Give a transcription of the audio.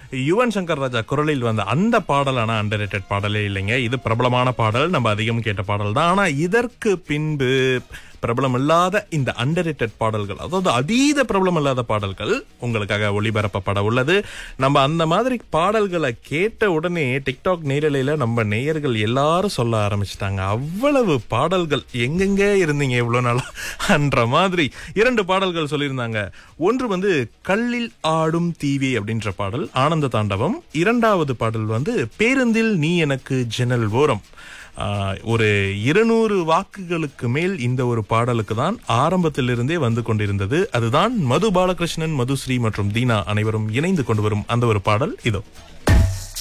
யுவன் சங்கர் ராஜா குரலில் வந்த அந்த பாடலான அண்டர் பாடலே இல்லைங்க இது பிரபலமான பாடல் நம்ம அதிகம் கேட்ட பாடல் தான் ஆனா இதற்கு பின்பு பிரபலம் இல்லாத இந்த அண்டர் பாடல்கள் அதாவது அதீத பிரபலம் இல்லாத பாடல்கள் உங்களுக்காக ஒளிபரப்பப்பட உள்ளது நம்ம அந்த மாதிரி பாடல்களை கேட்ட உடனே டிக்டாக் நேரலையில நம்ம நேயர்கள் எல்லாரும் சொல்ல ஆரம்பிச்சிட்டாங்க அவ்வளவு பாடல்கள் எங்கெங்க இருந்தீங்க இவ்வளவு நாளா என்ற மாதிரி இரண்டு பாடல்கள் சொல்லியிருந்தாங்க ஒன்று வந்து கல்லில் ஆடும் தீவி அப்படின்ற பாடல் ஆனந்த தாண்டவம் இரண்டாவது பாடல் வந்து பேருந்தில் நீ எனக்கு ஜன்னல் ஓரம் ஆஹ், ஒரு இருநூறு வாக்குகளுக்கு மேல் இந்த ஒரு பாடலுக்கு தான் ஆரம்பத்திலிருந்தே வந்து கொண்டிருந்தது அதுதான் மது பாலகிருஷ்ணன் மதுஸ்ரீ மற்றும் தீனா அனைவரும் இணைந்து கொண்டு வரும் அந்த ஒரு பாடல் இதோ